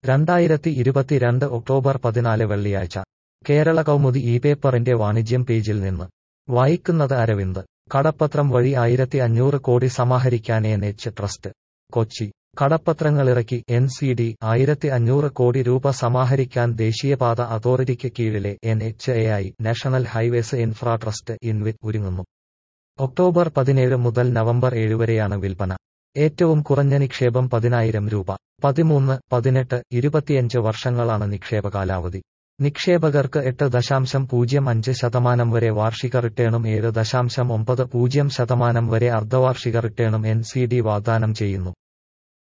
രണ്ടായിരത്തി ഇരുപത്തിരണ്ട് ഒക്ടോബർ പതിനാല് വെള്ളിയാഴ്ച കേരള കൗമുദി ഈ പേപ്പറിന്റെ വാണിജ്യം പേജിൽ നിന്ന് വായിക്കുന്നത് അരവിന്ദ് കടപ്പത്രം വഴി ആയിരത്തി അഞ്ഞൂറ് കോടി സമാഹരിക്കാൻ എൻ എച്ച് ട്രസ്റ്റ് കൊച്ചി കടപ്പത്രങ്ങളിറക്കി എൻ സി ഡി ആയിരത്തി അഞ്ഞൂറ് കോടി രൂപ സമാഹരിക്കാൻ ദേശീയപാത അതോറിറ്റിക്ക് കീഴിലെ N H A I national highways infra trust InvIT ഒരുങ്ങുന്നു ഒക്ടോബർ പതിനേഴ് മുതൽ നവംബർ ഏഴ് വരെയാണ് വിൽപ്പന ഏറ്റവും കുറഞ്ഞ നിക്ഷേപം പതിനായിരം രൂപ പതിമൂന്ന് പതിനെട്ട് ഇരുപത്തിയഞ്ച് വർഷങ്ങളാണ് നിക്ഷേപ കാലാവധി നിക്ഷേപകർക്ക് എട്ട് ദശാംശം പൂജ്യം അഞ്ച് ശതമാനം വരെ വാർഷിക റിട്ടേണും ഏഴ് ദശാംശം ഒമ്പത് പൂജ്യം ശതമാനം വരെ അർദ്ധവാർഷിക റിട്ടേണും എൻ സി ഡി വാഗ്ദാനം ചെയ്യുന്നു